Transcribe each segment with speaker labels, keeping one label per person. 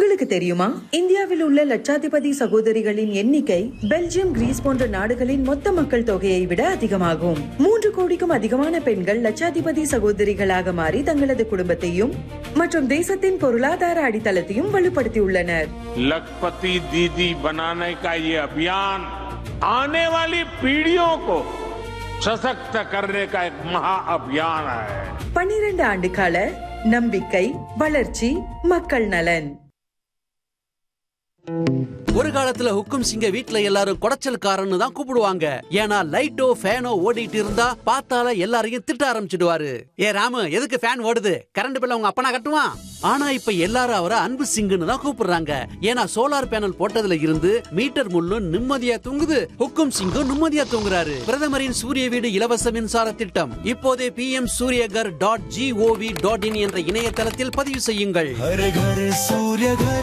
Speaker 1: உங்களுக்கு தெரியுமா இந்தியாவில் உள்ள லட்சாதிபதி சகோதரிகளின் எண்ணிக்கை பெல்ஜியம் கிரீஸ் போன்ற நாடுகளின் மொத்த மக்கள் தொகையை விட அதிகமாகும் மூன்று கோடிக்கும் அதிகமான பெண்கள் லட்சாதிபதி சகோதரிகளாக மாறி தங்களது குடும்பத்தையும் மற்றும் தேசத்தின் பொருளாதார அடித்தளத்தையும் வலுப்படுத்தியுள்ளனர்
Speaker 2: लखपति दीदी बनाने का ये अभियान आने वाली पीढ़ियों को सशक्त करने का एक महाअभियान है
Speaker 1: பன்னிரண்டு ஆண்டு கால நம்பிக்கை வளர்ச்சி மக்கள் நலன்
Speaker 3: ஒரு காலத்துல ஹுக்கும் சிங்க வீட்ல எல்லாரும் குடைச்சல்காரன்னு தான் கூப்பிடுவாங்க ஏன்னா லைட்டோ ஃபேனோ ஓடிட்டு இருந்தா பார்த்தால எல்லாரையும் திட்ட ஆரம்பிச்சிடுவாரு ஏ ராமு எதுக்கு ஃபேன் ஓடுது கரண்ட் பில்ல உங்க அப்பனா கட்டுவான் ஆனா இப்ப எல்லாரும் அவரை அன்பு சிங்குன்னு தான் கூப்பிடுறாங்க ஏன்னா சோலார் பேனல் போட்டதுல இருந்து மீட்டர் முள்ளும் நிம்மதியா தூங்குது ஹுக்கும் சிங்கும் நிம்மதியா தூங்குறாரு பிரதமரின் சூரிய வீடு இலவச மின்சார திட்டம் இப்போதே P M Suryaghar dot G O V dot in என்ற இணையதளத்தில் பதிவு செய்யுங்கள்
Speaker 4: हर घर सूर्य घर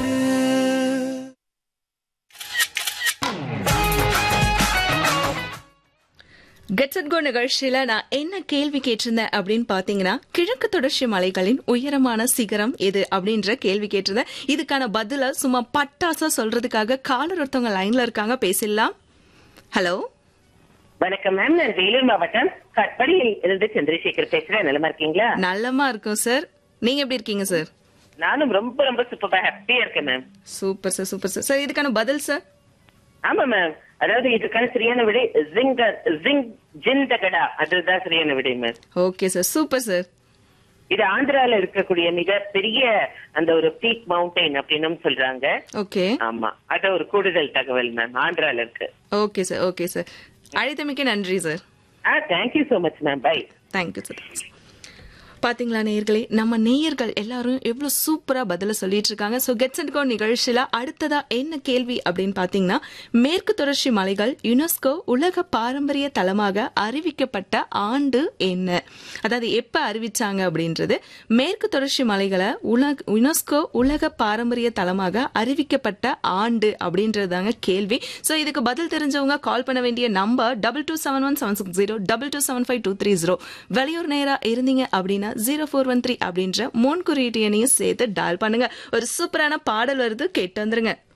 Speaker 5: கெட்ஸ் அட் கோ நிகழ்ச்சியில நான் என்ன கேள்வி கேட்டிருந்தேன் அப்படின்னு பாத்தீங்கன்னா கிழக்கு தொடர்ச்சி மலைகளின் உயரமான சிகரம் எது அப்படின்ற கேள்வி கேட்டிருந்தேன் இதுக்கான பதில சும்மா பட்டாசா சொல்றதுக்காக காலர் ஒருத்தவங்க லைன்ல இருக்காங்க பேசிடலாம் ஹலோ
Speaker 6: வணக்கம் மேம் நான் வேலூர் மாவட்டம் கட்படியில் இருந்து சந்திரசேகர் பேசுறேன் நலமா இருக்கீங்களா
Speaker 5: நல்லமா இருக்கும் சார் நீங்க எப்படி இருக்கீங்க சார்
Speaker 6: நானும் ரொம்ப ரொம்ப சூப்பரா ஹாப்பியா இருக்கேன் ma'am
Speaker 5: super sir super sir sir இதுக்கான பதில் சார்
Speaker 6: ஆமா மேம் அதாவது இதுக்கான சரியான விடை ஜிங்க ஜிங் ஜிந்தகடா அதுதான் சரியான விடை ma'am
Speaker 5: okay sir super sir
Speaker 6: இது ஆந்திரால இருக்கக்கூடிய மிக பெரிய அந்த ஒரு பீக் மவுண்டைன் அப்படின்னு சொல்றாங்க
Speaker 5: ஓகே
Speaker 6: ஆமா அது ஒரு கூடுதல் தகவல் மேம் ஆந்திரால இருக்கு
Speaker 5: ஓகே சார் ஓகே சார் அழைத்தமைக்கு நன்றி சார்
Speaker 6: ஆ thank you so much ma'am bye
Speaker 5: thank you sir பாத்தீங்களா நேயர்களே நம்ம நேயர்கள் எல்லாரும் எவ்வளவு சூப்பரா பதில சொல்லிட்டு இருக்காங்க சோ கெட்ஸ் அண்ட் கோ நிகழ்ச்சியில அடுத்ததா என்ன கேள்வி அப்படின்னு பாத்தீங்கன்னா மேற்கு தொடர்ச்சி மலைகள் யுனெஸ்கோ உலக பாரம்பரிய தலமாக அறிவிக்கப்பட்ட ஆண்டு என்ன அதாவது எப்ப அறிவிச்சாங்க அப்படின்றது மேற்கு தொடர்ச்சி மலைகளை உலக யுனெஸ்கோ உலக பாரம்பரிய தலமாக அறிவிக்கப்பட்ட ஆண்டு அப்படின்றதாங்க கேள்வி சோ இதுக்கு பதில் தெரிஞ்சவங்க கால் பண்ண வேண்டிய number double two seven one seven six zero double two seven five two three zero வெளியூர் நேரா இருந்தீங்க அப்படின்னா ஜீரோ ஃபோர் ஒன் த்ரீ அப்படின்ற மோன் குறியீட்டு எண்ணையும் சேர்த்து டால் பண்ணுங்க ஒரு சூப்பரான பாடல் வருது கேட்டு வந்துருங்க